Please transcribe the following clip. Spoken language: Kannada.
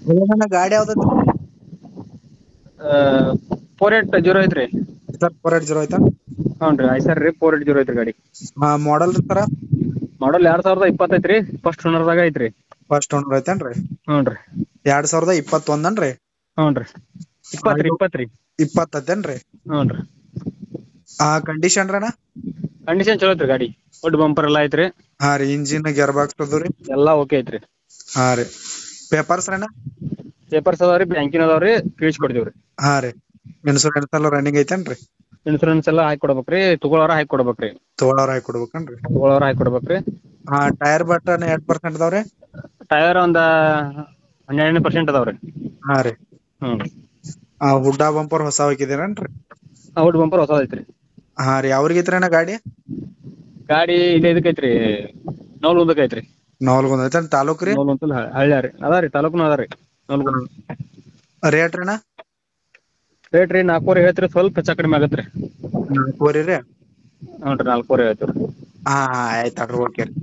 ಅಣ್ಣ ಗಾಡಿ ಯಾವ್ದೈತಿ ಫೋರ್ ಏಟ್ ಜೀರೋ ಐತ್ರಿ ಸರ್ ಫೋರ್ ಏಟ್ ಜೀರೋ ಐತಾ ಹ್ಞೂ ರೀ ಐಸರ್ ರೀ ಫೋರ್ ಏಟ್ ಜೀರೋ ಐತ್ರಿ ಗಾಡಿ ಮಾಡಲ್ ಸರ ಮಾಡಲ್ ಎರಡ್ ಸಾವಿರದ ಇಪ್ಪತ್ತೈತ್ರಿ ಫಸ್ಟ್ ಓನರ್ದಾಗ ಐತ್ರಿ ಫಸ್ಟ್ ಓನರ್ ಐತೇನ್ರಿ ಹ್ಞೂ ರೀ ಎರಡ್ ಸಾವಿರದ ಇಪ್ಪತ್ತೊಂದನ್ರಿ ಹ್ಞೂ ರೀ ಇಪ್ಪತ್ತ್ರಿ ಇಪ್ಪತ್ತ್ರಿ ಇಪ್ಪತ್ತೈತೇನ್ರಿ ಹ್ಞೂ ರೀ ಆ ಕಂಡೀಷನ್ ರೀ ಅಣ್ಣ ಕಂಡೀಷನ್ ಚಲೋ ಐತ್ರಿ ಗಾಡಿ ಒಡ್ ಬಂಪರ್ ಎಲ್ಲ ಐತ್ರಿ ಹಾ ರೀ ಇಂಜಿನ್ ಗೇರ್ ಬಾಕ್ಸ್ ಅದು ರೀ ಎಲ್ಲ ಓಕೆ ಐತ್ರಿ ಹಾ ರೀ ಪೇಪರ್ಸ್ ಅಣ್ಣ ಪೇಪರ್ಸ್ ಅದಾವ್ರಿ ಬ್ಯಾಂಕಿನ ಅದಾವ್ರಿ ಕೊಡ್ತೀವ್ರಿ ಹಾ ರೀ ಇನ್ಸೂರೆನ್ಸ್ ಎಲ್ಲ ರನ್ನಿಂಗ್ ಐತೇನ್ರಿ ಇನ್ಸೂರೆನ್ಸ್ ಎಲ್ಲ ಹಾಕಿ ಕೊಡ್ಬೇಕ್ರಿ ತಗೊಳೋರ ಹಾಕಿ ಕೊಡ್ಬೇಕ್ರಿ ತಗೊಳೋರ್ ಹಾಕಿ ಕೊಡ್ಬೇಕನ್ರಿ ತಗೊಳೋರ ಹಾಕಿ ಕೊಡ್ಬೇಕ್ರಿ ಹಾ ಟೈರ್ ಬಟನ್ ಎರಡ್ ಪರ್ಸೆಂಟ್ ಅದಾವ್ರಿ ಟೈರ್ ಒಂದ ಹನ್ನೆರಡನೇ ಪರ್ಸೆಂಟ್ ಅದಾವ್ರಿ ಹಾ ರೀ ಹ್ಞೂ ರೀ ಆ ಹುಡ್ಡ ಬಂಪರ್ ಹೊಸ ಹಾಕಿದ್ದೀರೇನ್ರಿ ಔಟ್ ಬಂಪರ್ ಹೊಸದ ಐತ್ರಿ ಹಾ ರೀ ಯಾವ್ರಿಗೆ ಐತ್ರಿ ಅಣ್ಣ ಗಾಡಿ ಗಾಡಿ ಇಲ್ಲೇ ಇದಕ್ಕೆ ಐತ್ರಿ ನವಲಗುಂದಕ್ಕೆ ಐತ್ರಿ ನಾಲ್ಗೊಂದ್ ಐತೇನ್ ತಾಲೂಕ್ ರೀ ನವಲಗುಂದ ಹಳ್ಳಿ ರೀ ಅದ ರೀ ತಾಲೂಕ್ನು ಅದ ರೀ ನವಲಗುಂದ ರೇಟ್ ರೀ ಅಣ್ಣ ರೇಟ್ ರೀ ನಾಲ್ಕೂವರೆ ಹೇಳ್ತೀರಿ ಸ್ವಲ್ಪ ಹೆಚ್ಚು ಕಡಿಮೆ ಆಗತ್ತೆ ರೀ ನಾಲ್ಕೂವರೆ ರೀ ಹ್ಞೂ ರೀ ನಾಲ್ಕೂವರೆ ಹೇಳ್ತೀವಿ ಹಾ ಆಯ್ತ್ ತಡ್ರಿ ಓಕೆ ರೀ